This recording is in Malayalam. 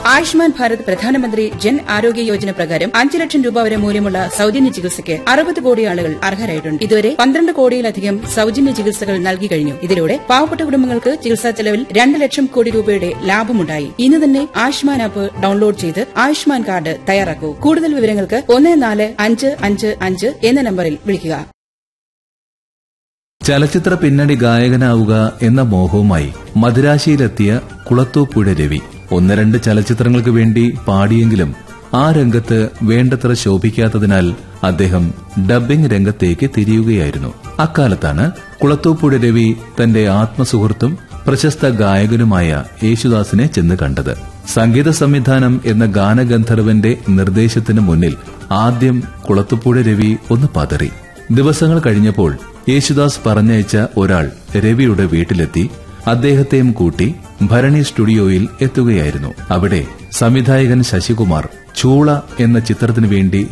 ആയുഷ്മാൻ ഭാരത് പ്രധാനമന്ത്രി ജൻ ആരോഗ്യ യോജന പ്രകാരം അഞ്ച് ലക്ഷം രൂപ വരെ മൂല്യമുള്ള സൌജന്യ ചികിത്സയ്ക്ക് അറുപത് കോടി ആളുകൾ അർഹരായിട്ടുണ്ട് ഇതുവരെ പന്ത്രണ്ട് കോടിയിലധികം സൌജന്യ ചികിത്സകൾ നൽകി കഴിഞ്ഞു ഇതിലൂടെ പാവപ്പെട്ട കുടുംബങ്ങൾക്ക് ചികിത്സാ ചെലവിൽ രണ്ട് ലക്ഷം കോടി രൂപയുടെ ലാഭമുണ്ടായി ഇന്ന് തന്നെ ആയുഷ്മാൻ ആപ്പ് ഡൌൺലോഡ് ചെയ്ത് ആയുഷ്മാൻ കാർഡ് തയ്യാറാക്കൂ കൂടുതൽ വിവരങ്ങൾക്ക് ഒന്ന് നാല് അഞ്ച് അഞ്ച് അഞ്ച് എന്ന നമ്പറിൽ വിളിക്കുക ചലച്ചിത്ര പിന്നണി ഗായകനാവുക എന്ന മോഹവുമായി മദിരാശിയിലെത്തിയ കുളത്തൂപ്പുഴ രവി ഒന്ന് രണ്ട് ചലച്ചിത്രങ്ങൾക്ക് വേണ്ടി പാടിയെങ്കിലും ആ രംഗത്ത് വേണ്ടത്ര ശോഭിക്കാത്തതിനാൽ അദ്ദേഹം ഡബ്ബിംഗ് രംഗത്തേക്ക് തിരിയുകയായിരുന്നു അക്കാലത്താണ് കുളത്തൂപ്പുഴ രവി തന്റെ ആത്മസുഹൃത്തും പ്രശസ്ത ഗായകനുമായ യേശുദാസിനെ ചെന്ന് കണ്ടത് സംഗീത സംവിധാനം എന്ന ഗാനഗന്ധർവന്റെ നിർദ്ദേശത്തിന് മുന്നിൽ ആദ്യം കുളത്തുപുഴ രവി ഒന്ന് പതറി ദിവസങ്ങൾ കഴിഞ്ഞപ്പോൾ യേശുദാസ് പറഞ്ഞയച്ച ഒരാൾ രവിയുടെ വീട്ടിലെത്തി അദ്ദേഹത്തെയും കൂട്ടി ഭരണി സ്റ്റുഡിയോയിൽ എത്തുകയായിരുന്നു അവിടെ സംവിധായകൻ ശശികുമാർ ചൂള എന്ന ചിത്രത്തിനു വേണ്ടി